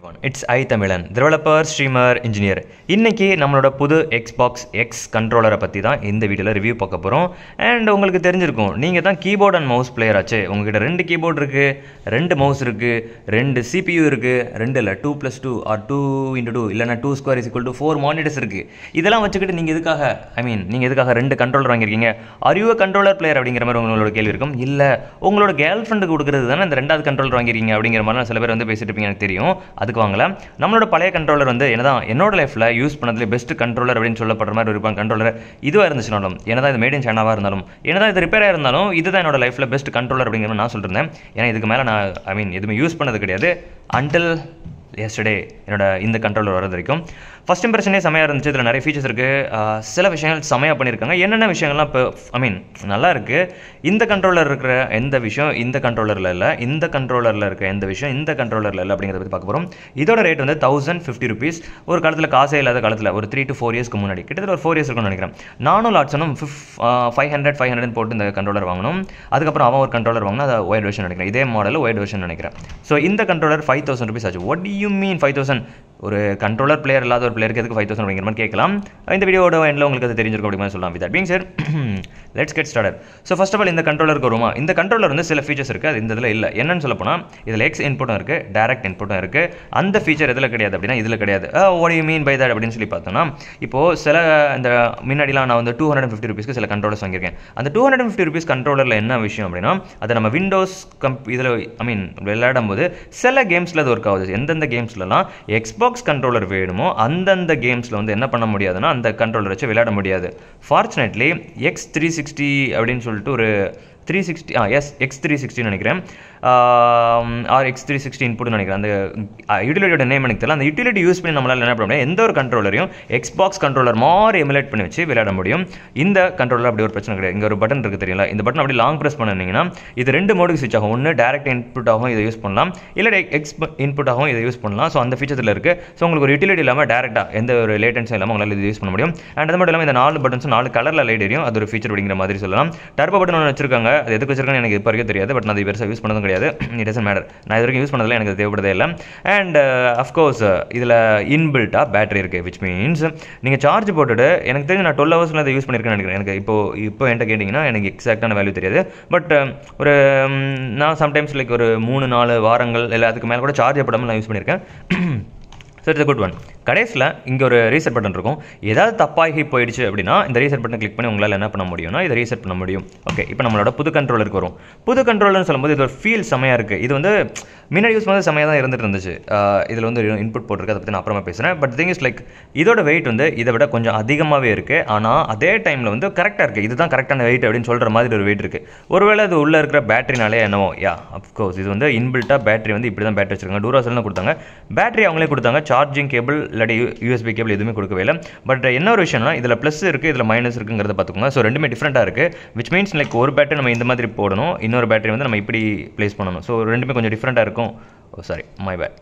one it's I தமிழன் developer streamer engineer இன்னைக்கு நம்மளோட புது எக்ஸ்பாக்ஸ் எக்ஸ் கண்ட்ரோலரை பற்றி தான் இந்த வீடியோவில் ரிவ்யூ பார்க்க போகிறோம் அண்ட் உங்களுக்கு தெரிஞ்சிருக்கும் நீங்கள் தான் கீபோர்ட் அண்ட் மவுஸ் பிளேயர் ஆச்சு உங்ககிட்ட ரெண்டு கீபோர்ட் இருக்குது ரெண்டு மவுஸ் இருக்குது ரெண்டு சிபியூ இருக்குது ரெண்டு இல்லை two plus two are two into two இல்லைனா two square is to four monitors இருக்குது இதெல்லாம் வச்சுக்கிட்டு நீங்கள் எதுக்காக ஐ மீன் நீங்கள் எதுக்காக ரெண்டு கண்ட்ரோலர் வாங்கியிருக்கீங்க அறிவு கண்ட்ரோலர் பிளேயர் அப்படிங்கிற மாதிரி உங்களோட கேள்வி இருக்கும் இல்லை உங்களோட கேர்ள் ஃப்ரெண்டுக்கு கொடுக்குறது தானே இந்த ரெண்டாவது கண்ட்ரோலர் வாங்கிருக்கீங்க அப்படிங்கிற மாதிரி சில பேர் வந்து பேசிட்டு இருப்பீங்க எனக்கு தெரியும் அதுக்கு வாங்கல நம்மளோட பழைய கண்ட்ரோலர் வந்து என்னதான் என்னோட லைஃப்பில் யூஸ் பண்ணதுல பெஸ்ட் கண்ட்ரோலர் அப்படின்னு சொல்லப்படுற மாதிரி ஒரு கண்ட்ரோலர் இதுவாக இருந்துச்சுனாலும் என்னதான் இது மேட் இன் சைனாவாக இருந்தாலும் என்னதான் இது ரிப்பேராக இருந்தாலும் இதுதான் என்னோட லைஃப்பில் பெஸ்ட் கண்ட்ரோலர் அப்படிங்கிற மாதிரி நான் சொல்லிருந்தேன் ஏன்னா இதுக்கு மேலே நான் ஐ மீன் எதுவுமே யூஸ் பண்ணது கிடையாது அன்டில் எஸ்டர்டே என்னோட இந்த கண்ட்ரோலர் வரது வரைக்கும் ஃபஸ்ட் இம்ப்ரெஷனே செமையாக இருந்துச்சு இதில் நிறைய ஃபீச்சர்ஸ் இருக்குது சில விஷயங்கள் செமையாக பண்ணியிருக்காங்க என்னென்ன விஷயங்கள்லாம் இப்போ ஐ மீன் நல்லா இருக்குது இந்த கண்ட்ரோலர் இருக்கிற எந்த விஷயம் இந்த கண்ட்ரோலரில் இல்லை இந்த கண்ட்ரோலரில் இருக்க எந்த விஷயம் இந்த கண்ட்ரோலரில் இல்லை அப்படிங்கிறத பற்றி பார்க்க போகிறோம் இதோட ரேட் வந்து தௌசண்ட் ஃபிஃப்டி ருபீஸ் ஒரு காலத்தில் காசே இல்லாத காலத்தில் ஒரு த்ரீ டு ஃபோர் இயர்ஸ்க்கு முன்னாடி கிட்டத்தட்ட ஒரு ஃபோர் இயர்ஸ் இருக்கும்னு நினைக்கிறேன் நானும் லாட்ஸனும் ஃபிஃப் ஃபைவ் ஹண்ட்ரட் ஃபைவ் ஹண்ட்ரட் போட்டு இந்த கண்ட்ரோலர் வாங்கணும் அதுக்கப்புறம் அவன் ஒரு கண்ட்ரோலர் வாங்கினா அதை ஒயிட் வெர்ஷன் நினைக்கிறேன் இதே மாடல் ஒயிட் வெர்ஷன் நினைக்கிறேன் ஸோ இந்த கண்ட்ரோலர் ஃபைவ் தௌசண்ட் ருபீஸ் ஆச்சு what you mean five thousand ஒரு கண்ட்ரோலர் பிளேயர் இல்லாத ஒரு பிளேயருக்கு எதுக்கு ஃபைவ் தௌசண்ட் அப்படிங்கிற மாதிரி கேட்கலாம் இந்த வீடியோட எண்டில் உங்களுக்கு அது தெரிஞ்சிருக்கும் அப்படிங்கிற சொல்லலாம் with being sir let's get started so first of all இந்த கண்ட்ரோலருக்கு வருமா இந்த கண்ட்ரோலர் வந்து சில ஃபீச்சர்ஸ் இருக்குது அது இந்த இதில் இல்லை என்னன்னு சொல்ல போனால் இதில் எக்ஸ் இன்புட்டும் இருக்குது டேரக்ட் இன்புட்டும் இருக்குது அந்த ஃபீச்சர் எதில் கிடையாது அப்படின்னா இதில் கிடையாது ஓடி யூ மீன் பை தட் அப்படின்னு சொல்லி பார்த்தோம்னா இப்போது சில இந்த முன்னாடிலாம் நான் வந்து டூ ஹண்ட்ரட் ஃபிஃப்டி ருபீஸ்க்கு சில கண்ட்ரோலர்ஸ் வாங்கியிருக்கேன் அந்த டூ ஹண்ட்ரட் ஃபிஃப்டி ருபீஸ் கண்ட்ரோலரில் என்ன விஷயம் அப்படின்னா அதை நம்ம விண்டோஸ் கம்ப் இதில் ஐ மீன் விளையாடும் போது சில கேம்ஸில் அது ஒர்க் ஆகுது எந்தெந்த கேம்ஸ்லலாம் எக்ஸ்பாக்ஸ் கண்ட்ரோலர் வேணுமோ அந்தந்த கேம்ஸில் வந்து என்ன பண்ண முடியாதுன்னா அந்த கண்ட்ரோலர் வச்சு விளையாட முடியாது ஃபார்ச்சுனேட்லி எக்ஸ் த்ரீ சிக்ஸ்டி அப்படின்னு சொல்லிட்டு ஒரு த்ரீ சிக்ஸ்டி ஆ எஸ் எக்ஸ் த்ரீ சிக்ஸ்டின்னு நினைக்கிறேன் ஆர் எக்ஸ் த்ரீ சிக்ஸ்டி இன்புட்னு நினைக்கிறேன் அந்த யூட்டிலிட்டியோட நேம் எனக்கு தெரியல அந்த யூட்டிலிட்டி யூஸ் பண்ணி நம்மளால் என்ன பண்ண முடியும் எந்த ஒரு கண்ட்ரோலரையும் எக்ஸ்பாக்ஸ் கண்ட்ரோலர் மாதிரி எமுலேட் பண்ணி வச்சு விளையாட முடியும் இந்த கண்ட்ரோலர் அப்படி ஒரு பிரச்சனை கிடையாது இங்கே ஒரு பட்டன் இருக்குது தெரியல இந்த பட்டன் அப்படி லாங் ப்ரெஸ் பண்ணிங்கன்னா இது ரெண்டு மோடுக்கு ஸ்விட்ச் ஆகும் ஒன்று டேரக்ட் இன்புட்டாகவும் இதை யூஸ் பண்ணலாம் இல்லை எக்ஸ் இன்புட்டாகவும் இதை யூஸ் பண்ணலாம் ஸோ அந்த ஃபீச்சர்ஸில் இருக்குது ஸோ உங்களுக்கு ஒரு யூட்டிலிட்டி இல்லாமல் டேரெக்டாக எந்த ஒரு லேட்டன்ஸும் இல்லாமல் உங்களால் இது யூஸ் பண்ண முடியும் அண்ட் அது மட்டும் இல்லாமல் இந்த நாலு பட்டன்ஸும் நாலு கலரில் லைட் எரியும் அது ஒரு ஃபீச்சர் அப்படிங்கிற மாதிரி சொல்லலாம் டர்போ பட்டன் ஒன்று வச்சிருக்காங்க அது எதுக்கு வச்சிருக்காங்க எனக்கு இப்போ வரைக்கும் தெரியாது பட் நான் அது பெருசாக யூஸ் பண்ணதும் கிடையாது இட் டசன் மேட்டர் நான் இது வரைக்கும் யூஸ் பண்ணதில் எனக்கு தேவைப்படுதே இல்லை அண்ட் அஃப்கோர்ஸ் இதில் இன்பில்ட்டாக பேட்டரி இருக்குது விச் மீன்ஸ் நீங்கள் சார்ஜ் போட்டுட்டு எனக்கு தெரிஞ்சு நான் டுவெல் ஹவர்ஸில் அதை யூஸ் பண்ணியிருக்கேன்னு நினைக்கிறேன் எனக்கு இப்போ இப்போ என்கிட்ட கேட்டிங்கன்னா எனக்கு எக்ஸாக்டான வேல்யூ தெரியாது பட் ஒரு நான் சம்டைம்ஸ் லைக் ஒரு மூணு நாலு வாரங்கள் இல்லை அதுக்கு மேலே கூட சார்ஜ் போடாமல் நான் யூஸ் பண்ணியிருக்கேன் ஸோ இட்ஸ் குட் ஒன் கடைசியில் இங்கே ஒரு ரீசெட் பட்டன் இருக்கும் ஏதாவது தப்பாகி போயிடுச்சு அப்படின்னா இந்த ரீசெட் பட்டன் கிளிக் பண்ணி உங்களால் என்ன பண்ண முடியும்னா இதை ரீசெட் பண்ண முடியும் ஓகே இப்போ நம்மளோட புது கண்ட்ரோலருக்கு வரும் புது கண்ட்ரோலர்னு சொல்லும்போது இது ஒரு ஃபீல் செமையாக இருக்குது இது வந்து முன்னாடி யூஸ் பண்ணது செமையாக தான் இருந்துட்டு இருந்துச்சு இதில் வந்து இன்புட் போட்டிருக்கு அதை பற்றி நான் அப்புறமா பேசுகிறேன் பட் திங் இஸ் லைக் இதோட வெயிட் வந்து இதை விட கொஞ்சம் அதிகமாகவே இருக்குது ஆனால் அதே டைமில் வந்து கரெக்டாக இருக்குது இதுதான் கரெக்டான வெயிட் அப்படின்னு சொல்கிற மாதிரி ஒரு வெயிட் இருக்குது ஒருவேளை அது உள்ளே இருக்கிற பேட்டரினாலே என்னவோ யா அஃப்கோர்ஸ் இது வந்து இன்பில்ட்டாக பேட்டரி வந்து இப்படி தான் பேட்டரி வச்சிருக்காங்க டூராசல்னு கொடுத்தாங்க பேட்டரி அவங்களே கொடுத்தாங்க சார்ஜிங் கேபிள் இல்லாட்டி யூஎஸ்பி கேபிள் எதுவுமே கொடுக்கவே இல்லை பட் என்ன ஒரு விஷயம்னா இதில் ப்ளஸ் இருக்குது இதில் மைனஸ் இருக்குங்கிறத பார்த்துக்கோங்க ஸோ ரெண்டுமே டிஃப்ரெண்ட்டாக இருக்குது விச் மீன்ஸ் லைக் ஒரு பேட்டரி நம்ம இந்த மாதிரி போடணும் இன்னொரு பேட்டரி வந்து நம்ம இப்படி ப்ளேஸ் பண்ணணும் ஸோ ரெண்டுமே கொஞ்சம் டிஃப்ரெண்ட்டாக இருக்கும் oh sorry my bad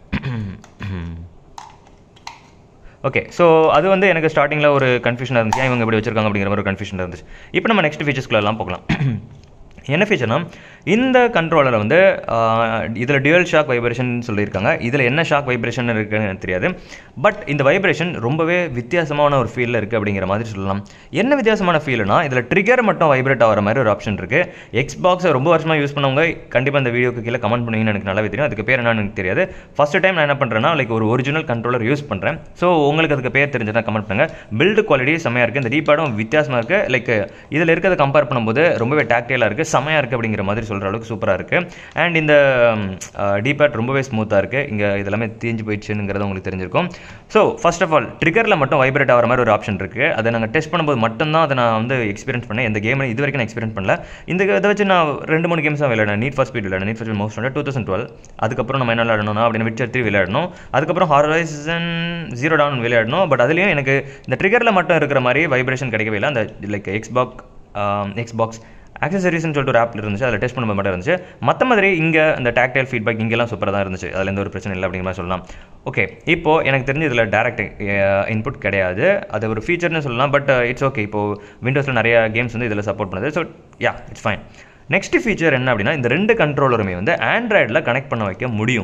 okay so அது வந்து எனக்கு ஸ்டார்டிங்கில் ஒரு கன்ஃபியூஷனாக இருந்துச்சு இவங்க இப்படி வச்சிருக்காங்க அப்படிங்கிற மாதிரி ஒரு கன்ஃபியூஷன் இருந்துச்சு இப்போ நம்ம நெக்ஸ்ட் ஃபீச்சர்ஸ்க்குள்ளெல்லாம் போகலாம் என்ன ஃபீச்சர்னா இந்த கண்ட்ரோலர் வந்து இதில் டியூவல் ஷாக் வைப்ரேஷன் சொல்லியிருக்காங்க இதில் என்ன ஷாக் வைப்ரேஷன் இருக்குன்னு எனக்கு தெரியாது பட் இந்த வைப்ரேஷன் ரொம்பவே வித்தியாசமான ஒரு ஃபீலில் இருக்குது அப்படிங்கிற மாதிரி சொல்லலாம் என்ன வித்தியாசமான ஃபீல்னா இதில் ட்ரிகர் மட்டும் வைப்ரேட் ஆகிற மாதிரி ஒரு ஆப்ஷன் இருக்குது எக்ஸ் பாக்ஸை ரொம்ப வருஷமாக யூஸ் பண்ணவங்க கண்டிப்பாக இந்த வீடியோக்கு கீழே கமெண்ட் பண்ணுவீங்கன்னு எனக்கு நல்லாவே தெரியும் அதுக்கு பேர் என்னன்னு எனக்கு தெரியாது ஃபஸ்ட் டைம் நான் என்ன பண்ணுறேன்னா லைக் ஒரு ஒரிஜினல் கண்ட்ரோலர் யூஸ் பண்ணுறேன் ஸோ உங்களுக்கு அதுக்கு பேர் தெரிஞ்சதா கமெண்ட் பண்ணுங்கள் பில்டு குவாலிட்டி செம்மையாக இருக்குது இந்த டீபேடும் வித்தியாசமாக இருக்குது லைக் இதில் இருக்கிறத கம்பேர் பண்ணும்போது ரொம்பவே டாக்டியலாக இருக்குது செம்மையாக இருக்குது அப்படிங்கிற மாதிரி சொல்கிற அளவுக்கு சூப்பராக இருக்குது அண்ட் இந்த டீபேட் ரொம்பவே ஸ்மூத்தாக இருக்குது இங்கே இதெல்லாமே தீஞ்சு போயிடுச்சுங்கிறது உங்களுக்கு தெரிஞ்சிருக்கும் ஸோ ஃபர்ஸ்ட் ஆஃப் ஆல் ட்ரிகரில் மட்டும் வைப்ரேட் ஆகிற மாதிரி ஒரு ஆப்ஷன் இருக்குது அதை நாங்கள் டெஸ்ட் பண்ணும்போது மட்டும்தான் அதை நான் வந்து எக்ஸ்பீரியன்ஸ் பண்ணேன் இந்த கேமை இது வரைக்கும் நான் எக்ஸ்பீரியன்ஸ் பண்ணல இந்த இதை வச்சு நான் ரெண்டு மூணு கேம்ஸ் தான் விளையாடணும் நீட் ஃபார் ஸ்பீட் விளையாடணும் need for most two thousand twelve அதுக்கப்புறம் நம்ம என்ன விளையாடணும் அப்படின்னு விச்சர் த்ரீ விளையாடணும் அதுக்கப்புறம் ஹாரைசன் ஜீரோ டவுன் விளையாடணும் பட் அதுலேயும் எனக்கு இந்த ட்ரிகரில் மட்டும் இருக்கிற மாதிரி வைப்ரேஷன் கிடைக்கவே இல்லை அந்த லைக் எக்ஸ்பாக் எக்ஸ்பாக்ஸ் ஆக்சசரிஸ்னு சொல்லிட்டு ஒரு ஆப்பில் இருந்துச்சு அதில் டெஸ்ட் பண்ணும்போது மட்டும் இருந்துச்சு மற்ற மாதிரி இங்கே இந்த டாக்டைல் ஃபீட்பேக் இங்கெல்லாம் சூப்பராக தான் இருந்துச்சு அதில் எந்த ஒரு பிரச்சனை இல்லை அப்படிங்கிற மாதிரி சொல்லலாம் ஓகே இப்போது எனக்கு தெரிஞ்சு இதில் டேரக்ட் இன்புட் கிடையாது அது ஒரு ஃபீச்சர்னு சொல்லலாம் பட் இட்ஸ் ஓகே இப்போது விண்டோஸில் நிறைய கேம்ஸ் வந்து இதில் சப்போர்ட் பண்ணுது so yeah it's fine next feature என்ன அப்படின்னா இந்த ரெண்டு கண்ட்ரோலருமே வந்து ஆண்ட்ராய்டில் கனெக்ட் பண்ண வைக்க முடியும்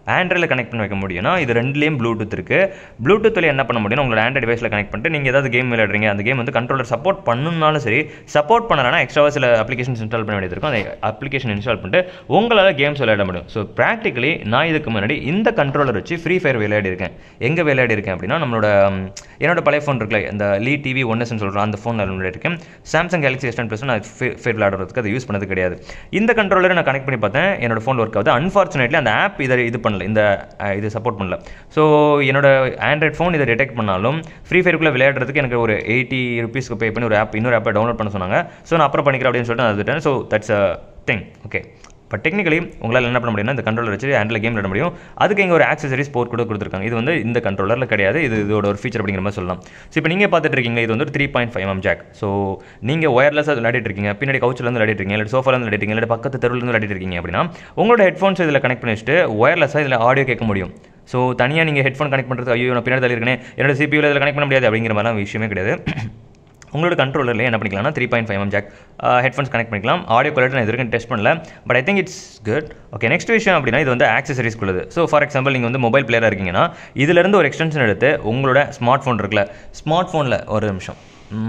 ஆண்ட்ராய்டில் கனெக்ட் பண்ணி வைக்க முடியும்னா இது ரெண்டுலேயும் ப்ளூடூத் இருக்குது ப்ளூடூத்தில் என்ன பண்ண முடியும் உங்களோட ஆண்ட்ராய்ட் டிவைஸில் கனெக்ட் பண்ணிட்டு நீங்கள் ஏதாவது கேம் விளையாடுறீங்க அந்த கேம் வந்து கண்ட்ரோலர் சப்போர்ட் பண்ணணும்னாலும் சரி சப்போர்ட் பண்ணலைன்னா எக்ஸ்ட்ராவாக சில அப்ளிகேஷன்ஸ் இன்ஸ்டால் பண்ண வேண்டியது இருக்கும் அந்த அப்ளிகேஷன் இன்ஸ்டால் பண்ணிட்டு உங்களால் கேம்ஸ் விளையாட முடியும் ஸோ ப்ராக்டிக்கலி நான் இதுக்கு முன்னாடி இந்த கண்ட்ரோலர் வச்சு ஃப்ரீ ஃபயர் விளையாடி இருக்கேன் எங்கே விளையாடி இருக்கேன் அப்படின்னா நம்மளோட ம், என்னோட பழைய ஃபோன் இருக்குல்ல இந்த லீ டிவி ஒன்எஸ்ன்னு சொல்கிறோம் அந்த ஃபோனில் விளையாடி இருக்கேன் Samsung Galaxy S ten plus நான் ஃபேர் விளையாடுறதுக்கு அதை யூஸ் பண்ணது கிடையாது இந்த கண்ட்ரோலரை நான் கனெக்ட் பண்ணி பார்த்தேன் என்னோட ஃபோன் ஒர்க் ஆகுது அன்ஃபார்ச்சுனேட்லி அந்த ஆப் இதை இது பண்ணல இந்த அஹ், இது சப்போர்ட் பண்ணல ஸோ என்னோட ஆண்ட்ராய்ட் ஃபோன் இதை டிடெக்ட் பண்ணாலும் ஃப்ரீ ஃபயருக்குள்ளே விளையாடுறதுக்கு எனக்கு ஒரு எயிட்டி ருபீஸ்க்கு பே பண்ணி ஒரு ஆப் இன்னொரு ஆப்பை டவுன்லோட் பண்ண சொன்னாங்க ஸோ நான் அப்புறம் பண்ணிக்கிறேன் அப்படின்னு சொல்லிட்டு நான் அதுட்டேன் so that's a thing okay but technically உங்களால் என்ன பண்ண முடியும்னா இந்த கண்ட்ரோலர் வச்சு ஹேண்டில் கேம் விளையாட முடியும் அதுக்கு இங்கே ஒரு ஆக்சசரிஸ் போர்ட் கூட கொடுத்துருக்காங்க இது வந்து இந்த கண்ட்ரோலரில் கிடையாது இது இதோட ஒரு ஃபீச்சர் அப்படிங்கிற மாதிரி சொல்லலாம் ஸோ இப்போ நீங்கள் பார்த்துட்டு இருக்கீங்க இது வந்து ஒரு three point five M jack so நீங்கள் ஒயர்லெஸ்ஸாக விளையாடிட்டு இருக்கீங்க பின்னாடி கவுச்சிலேருந்து விளையாடிட்டு இருக்கீங்க இல்லை சோஃபாலேருந்து விளையாடிட்டு இல்லை பக்கத்து தெருவுலேருந்து விளையாடிட்டு இருக்கீங்க அப்படின்னா உங்களோட ஹெட்ஃபோன்ஸ் இதில் கனெக்ட் பண்ணி வச்சுட்டு ஒயர்லெஸ்ஸாக இதில் ஆடியோ கேட்க முடியும் ஸோ தனியாக நீங்கள் ஹெட்ஃபோன் கனெக்ட் பண்ணுறது ஐயோ நான் பின்னாடி தள்ளி இருக்கேன் என்னோட சிபியூவில் இதில் கனெக்ட் பண்ண முடியாது அப்படிங்கிற மாதிரிலாம் விஷயமே கிடையாது உங்களோட கண்ட்ரோலரில் என்ன பண்ணிக்கலாம்னா three point five M jack headphones connect பண்ணிக்கலாம் ஆடியோ குவாலிட்டி நான் இது வரைக்கும் டெஸ்ட் பண்ணல but I think it's good okay next விஷயம் அப்படின்னா இது வந்து ஆக்சசரிஸ் உள்ளது ஸோ ஃபார் எக்ஸாம்பிள் நீங்கள் வந்து மொபைல் பிளேயராக இருக்கீங்கன்னா இதுலேருந்து ஒரு எக்ஸ்டென்ஷன் எடுத்து உங்களோட ஸ்மார்ட் ஃபோன் இருக்குல்ல ஸ்மார்ட் ஃபோனில் ஒரு நிமிஷம்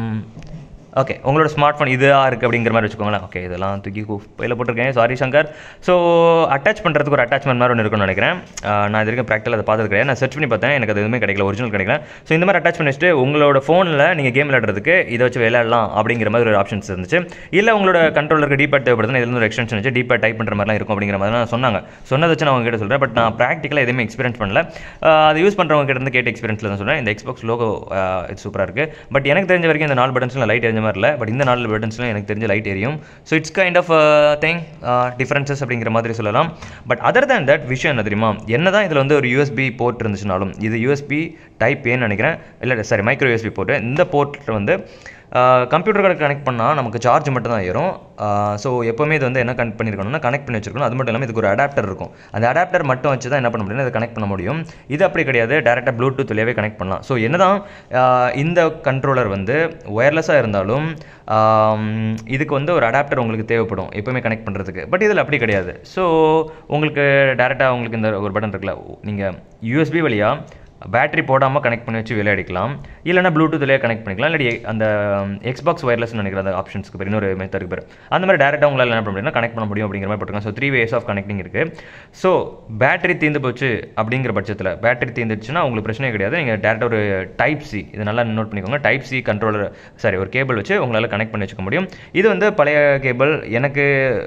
ஓகே உங்களோட ஸ்மார்ட் ஃபோன் இதுவாக இருக்குது அப்படிங்கிற மாதிரி வச்சுக்கோங்களேன் ஓகே இதெல்லாம் தூக்கி பையில் போட்டிருக்கேன் சாரி சங்கர் ஸோ அட்டாச் பண்ணுறதுக்கு ஒரு அட்டாச்மெண்ட் மாதிரி ஒன்று இருக்கும்னு நினைக்கிறேன் ஆஹ் நான் இது வரைக்கும் ப்ராக்டில் அதை பார்த்தது கிடையாது நான் சர்ச் பண்ணி பார்த்தேன் எனக்கு அது எதுவுமே கிடைக்கல ஒரிஜினல் கிடைக்கல ஸோ இந்த மாதிரி அட்டாச் பண்ணி வச்சுட்டு உங்களோட ஃபோனில் நீங்கள் கேம் விளையாடுறதுக்கு இதை வச்சு விளையாடலாம் அப்படிங்கிற மாதிரி ஒரு ஆப்ஷன்ஸ் இருந்துச்சு இல்லை உங்களோட கண்ட்ரோலருக்கு டீபேட் தேவைப்படுதுன்னு இதில் ஒரு எக்ஸ்டென்ஷன் வச்சு டீபேட் டைப் பண்ணுற மாதிரிலாம் இருக்கும் அப்படிங்கிற மாதிரி தான் சொன்னாங்க சொன்னதை வச்சு நான் அவங்க கிட்ட சொல்கிறேன் பட் நான் ப்ராக்டிக்கலாக எதுவுமே எக்ஸ்பீரியன்ஸ் பண்ணல ஆஹ் அதை யூஸ் பண்ணுறவங்க கிட்ட இருந்து கேட்ட எக்ஸ்பீரியன்ஸில் தான் சொல்கிறேன் இந்த எக்ஸ்பாக்ஸ் லோகோ இது சூப்பராக இருக்குது பட் எனக்கு தெரிஞ்ச வரைக்கும் இந்த நாலு பட்டன்ஸில் லைட் எரிஞ்ச மாதிரி இல்லை பட் இந்த நாலு பட்டன்ஸ்லாம் எனக்கு தெரிஞ்ச லைட் எரியும் so it's kind of thing differences அப்படிங்கிற மாதிரி சொல்லலாம் பட் அதர் தேன் தட் விஷயம் என்ன தெரியுமா என்ன தான் இதில் வந்து ஒரு யூஎஸ்பி போர்ட் இருந்துச்சுனாலும் இது யூஎஸ்பி டைப் ஏன்னு நினைக்கிறேன் இல்லை சாரி மைக்ரோ யூஎஸ்பி போர்ட்டு இந்த போர்ட் வந்து கம்ப்யூட்டர் கனெக்ட் பண்ணால் நமக்கு சார்ஜ் மட்டும் தான் ஏறும் ஸோ எப்போவுமே இது வந்து என்ன கனெக்ட் பண்ணியிருக்கணும்னா கனெக்ட் பண்ணி வச்சிருக்கணும் அது மட்டும் இல்லாமல் இதுக்கு ஒரு அடாப்டர் இருக்கும் அந்த அடாப்டர் மட்டும் வச்சு தான் என்ன பண்ண முடியும் இதை கனெக்ட் பண்ண முடியும் இது அப்படி கிடையாது டேரெக்டாக ப்ளூடூத் வழியாவே கனெக்ட் பண்ணலாம் ஸோ என்னதான் ஆஹ் இந்த கண்ட்ரோலர் வந்து ஒயர்லெஸ்ஸாக இருந்தாலும் ஆம், இதுக்கு வந்து ஒரு அடாப்டர் உங்களுக்கு தேவைப்படும் எப்போவுமே கனெக்ட் பண்ணுறதுக்கு பட் இதில் அப்படி கிடையாது ஸோ உங்களுக்கு டேரெக்டாக உங்களுக்கு இந்த ஒரு பட்டன் இருக்குல்ல நீங்கள் யூஎஸ்பி வழியாக பேட்டரி போடாமல் கனெக்ட் பண்ணி வச்சு விளையாடிக்கலாம் இல்லைனா ப்ளூடூத்லேயே கனெக்ட் பண்ணிக்கலாம் இல்லாட்டி அந்த எக்ஸ்பாக்ஸ் ஒயர்லெஸ் நினைக்கிற அந்த ஆப்ஷன்ஸ்க்கு பேர் இன்னொரு மெத்தடுக்கு பேர் அந்த மாதிரி டேரெக்டாக உங்களால் என்ன பண்ண முடியும்னா கனெக்ட் பண்ண முடியும் அப்படிங்கிற மாதிரி போட்டுருக்காங்க so three ways of connecting இருக்குது ஸோ பேட்டரி தீர்ந்து போச்சு அப்படிங்கிற பட்சத்தில் பேட்டரி தீர்ந்துச்சுன்னா உங்களுக்கு பிரச்சனையே கிடையாது நீங்கள் டேரெக்டாக ஒரு டைப் சி இது நல்லா நோட் பண்ணிக்கோங்க டைப் சி கண்ட்ரோலர் சாரி ஒரு கேபிள் வச்சு உங்களால் கனெக்ட் பண்ணி வச்சுக்க முடியும் இது வந்து பழைய கேபிள் எனக்கு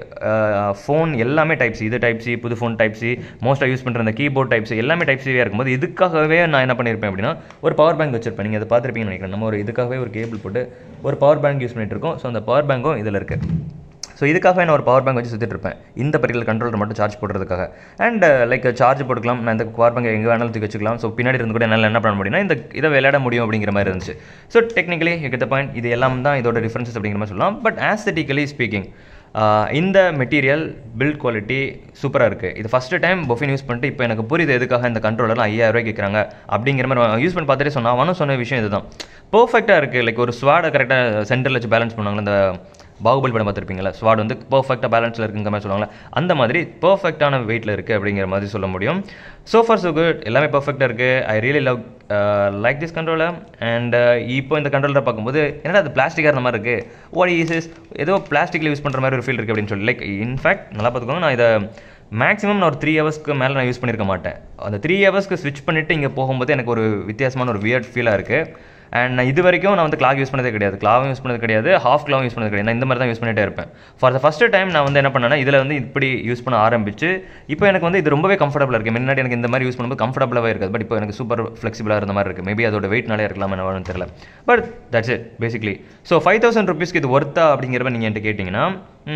ஃபோன் எல்லாமே டைப் சி இது டைப் சி புது ஃபோன் டைப் சி மோஸ்ட்டாக யூஸ் பண்ணுற அந்த கீபோர்ட் டைப் சி எல்லாமே டைப் சியாக இருக்கும்போது இதுக்காகவே நான் என்ன பண்ணியிருப்பேன் அப்படின்னா ஒரு பவர் பேங்க் வச்சிருப்பேன் நீங்கள் அதை பார்த்துருப்பீங்கன்னு நினைக்கிறேன் நம்ம ஒரு இதுக்காகவே ஒரு கேபிள் போட்டு ஒரு பவர் பேங்க் யூஸ் பண்ணிட்டு இருக்கோம் ஸோ அந்த பவர் பேங்க்கும் இதில் இருக்குது ஸோ இதுக்காக நான் ஒரு பவர் பேங்க் வச்சு சுற்றிட்டு இருப்பேன் இந்த பர்டிகுலர் கண்ட்ரோலர் மட்டும் சார்ஜ் போடுறதுக்காக அண்ட் லைக் சார்ஜ் போட்டுக்கலாம் நான் இந்த பவர் பேங்க் எங்கே வேணாலும் தூக்கி வச்சுக்கலாம் ஸோ பின்னாடி இருந்து கூட என்னால் என்ன பண்ண முடியும்னா இந்த இதை விளையாட முடியும் அப்படிங்கிற மாதிரி இருந்துச்சு ஸோ டெக்னிக்கலி எக்கத்த பாயிண்ட் இது எல்லாம் தான் இதோட டிஃப்ரென்சஸ் அப்படிங்கிற மாதிரி சொல்லலாம் பட் ஆஸ்தட்டிக்கலி ஸ்பீக்கிங் இந்த மெட்டீரியல் பில்ட் குவாலிட்டி சூப்பராக இருக்குது இது ஃபஸ்ட்டு டைம் பொஃபின் யூஸ் பண்ணிட்டு இப்போ எனக்கு புரியுது எதுக்காக இந்த கண்ட்ரோலர் ஐயாயிரம் ரூபாய் கேட்குறாங்க அப்படிங்கிற மாதிரி யூஸ் பண்ணி பார்த்துட்டே சொன்னா அவனும் சொன்ன விஷயம் இதுதான் பர்ஃபெக்டாக இருக்குது லைக் ஒரு ஸ்வாடை கரெக்டாக சென்டரில் வச்சு பேலன்ஸ் பண்ணுவாங்களே இந்த பாகுபலி படம் பார்த்துருப்பீங்களா ஸ்வாட் வந்து பர்ஃபெக்டாக பேலன்ஸில் இருக்குங்கிற மாதிரி சொல்லுவாங்களே அந்த மாதிரி பர்ஃபெக்டான வெயிட்டில் இருக்குது அப்படிங்கிற மாதிரி சொல்ல முடியும் ஸோ ஃபார் ஸோ குட் எல்லாமே பர்ஃபெக்டாக இருக்குது I really love like this controller and இப்போ இந்த கண்ட்ரோலரை பார்க்கும்போது என்னடா அது பிளாஸ்டிக்காக இருந்த மாதிரி இருக்குது வாட் ஈஸ் இஸ் ஏதோ பிளாஸ்டிக்கில் யூஸ் பண்ணுற மாதிரி ஒரு ஃபீல் இருக்குது அப்படின்னு சொல்லி லைக் இன்ஃபேக்ட் நல்லா பார்த்துக்கோங்க நான் இதை மேக்ஸிமம் நான் ஒரு த்ரீ ஹவர்ஸ்க்கு மேலே நான் யூஸ் பண்ணியிருக்க மாட்டேன் அந்த த்ரீ ஹவர்ஸ்க்கு ஸ்விட்ச் பண்ணிவிட்டு இங்கே போகும்போது எனக்கு ஒரு வித்தியாசமான ஒரு வியர்ட் ஃபீலாக இருக்குது அண்ட் நான் இது வரைக்கும் நான் வந்து கிளாக் யூஸ் பண்ணதே கிடையாது கிளாவும் யூஸ் பண்ணது கிடையாது ஹாஃப் கிளாவும் யூஸ் பண்ணது கிடையாது நான் இந்த மாதிரி தான் யூஸ் பண்ணிட்டே இருப்பேன் ஃபார் த ஃபஸ்ட் டைம் நான் வந்து என்ன பண்ணேன்னா இதில் வந்து இப்படி யூஸ் பண்ண ஆரம்பிச்சு இப்போ எனக்கு வந்து இது ரொம்பவே கம்ஃபர்டபுளாக இருக்குது முன்னாடி எனக்கு இந்த மாதிரி யூஸ் பண்ணும்போது கம்ஃபர்டபுளாகவே இருக்காது பட் இப்போ எனக்கு சூப்பர் ஃப்ளெக்சிபிளாக இருந்த மாதிரி இருக்குது மேபி அதோட வெயிட்னாலே இருக்கலாம் என்ன தெரியல but that's it basically so five thousand ருபீஸ்க்கு இது ஒர்த்தா அப்படிங்கிறப்ப நீங்கள் என்கிட்ட கேட்டிங்கன்னா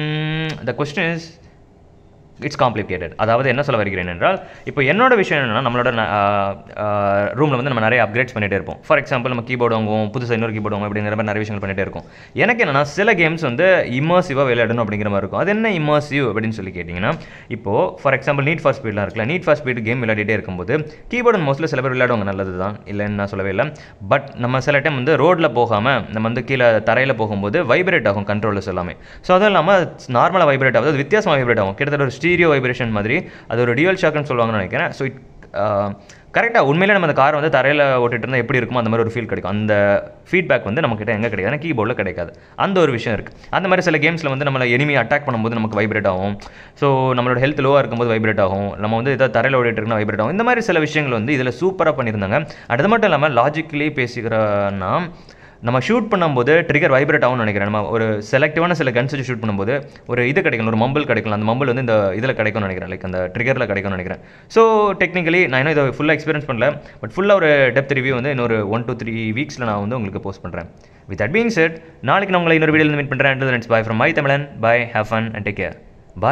the question is it's complicated அதாவது என்ன சொல்ல வருகிறேன் என்றால் இப்போ என்னோட விஷயம் என்னன்னா நம்மளோட ரூமில் வந்து நம்ம நிறைய அப்கிரேட்ஸ் பண்ணிட்டே இருப்போம் ஃபார் எக்ஸாம்பிள் நம்ம கீபோர்டு வாங்குவோம் புதுசாக இன்னொரு கீபோர்டு வாங்குவோம் அப்படிங்கிற மாதிரி நிறைய விஷயங்கள் பண்ணிட்டே இருக்கும் எனக்கு என்னன்னா சில கேம்ஸ் வந்து இமர்சிவாக விளையாடணும் அப்படிங்கிற மாதிரி இருக்கும் அது என்ன இமர்சிவ் அப்படின்னு சொல்லி கேட்டிங்கன்னா இப்போ ஃபார் எக்ஸாம்பிள் நீட் ஃபார் ஸ்பீட்லாம் இருக்குல்ல நீட் ஃபார் ஸ்பீட் கேம் விளையாடிட்டே இருக்கும்போது கீபோர்டு மோஸ்ட்லி சில பேர் விளையாடுவாங்க நல்லது தான் இல்லைன்னு நான் சொல்லவே இல்லை பட் நம்ம சில டைம் வந்து ரோட்டில் போகாமல் நம்ம வந்து கீழே தரையில் போகும்போது வைப்ரேட் ஆகும் கண்ட்ரோலர்ஸ் எல்லாமே ஸோ அதுவும் இல்லாமல் நார்மலாக வைப்ரேட் ஆகுது அது வித்தியாசமாக வைப்ரேட் ஆகும் கிட்டத்தட்ட ஒரு ஸ்டீரியோ வைப்ரேஷன் மாதிரி அது ஒரு டியூவல் ஷாக்னு சொல்லுவாங்கன்னு நினைக்கிறேன் ஸோ இட் கரெக்டாக உண்மையிலே நம்ம அந்த காரை வந்து தரையில் ஓட்டிட்டு இருந்தால் எப்படி இருக்குமோ அந்த மாதிரி ஒரு ஃபீல் கிடைக்கும் அந்த ஃபீட்பேக் வந்து நம்மக்கிட்ட எங்கே கிடையாது கீபோர்டில் கிடைக்காது அந்த ஒரு விஷயம் இருக்குது அந்த மாதிரி சில கேம்ஸில் வந்து நம்மளை எனிமி அட்டாக் பண்ணும்போது நமக்கு வைப்ரேட் ஆகும் ஸோ நம்மளோட ஹெல்த் லோவாக இருக்கும்போது வைப்ரேட் ஆகும் நம்ம வந்து இதை தரையில் ஓடிட்டு இருக்குன்னா வைப்ரேட் ஆகும் இந்த மாதிரி சில விஷயங்கள் வந்து இதில் சூப்பராக பண்ணியிருந்தாங்க அது மட்டும் இல்லாமல் லாஜிக்கலி பேசிக்கிறன்னா நம்ம ஷூட் பண்ணும்போது ட்ரிகர் வைப்ரேட் ஆகும்னு நினைக்கிறேன் நம்ம ஒரு செலக்டிவான சில கன்ஸ் வச்சு ஷூட் பண்ணும்போது ஒரு இது கிடைக்கும் ஒரு மம்பிள் கிடைக்கும் அந்த மம்பிள் வந்து இந்த இதில் கிடைக்கும்னு நினைக்கிறேன் லைக் அந்த ட்ரிகரில் கிடைக்கும்னு நினைக்கிறேன் ஸோ டெக்னிக்கலி நான் இன்னும் இதை ஃபுல்லாக எக்ஸ்பீரியன்ஸ் பண்ணல பட் ஃபுல்லாக ஒரு டெப்த் ரிவ்யூ வந்து இன்னொரு ஒன் டூ த்ரீ வீக்ஸில் நான் வந்து உங்களுக்கு போஸ்ட் பண்ணுறேன் வித் அட் பீங் செட் நாளைக்கு நான் உங்களை இன்னொரு வீடியோவில் மீட் பண்ணுறேன் பாய் ஃப்ரம் மை தமிழன் bye have fun and take care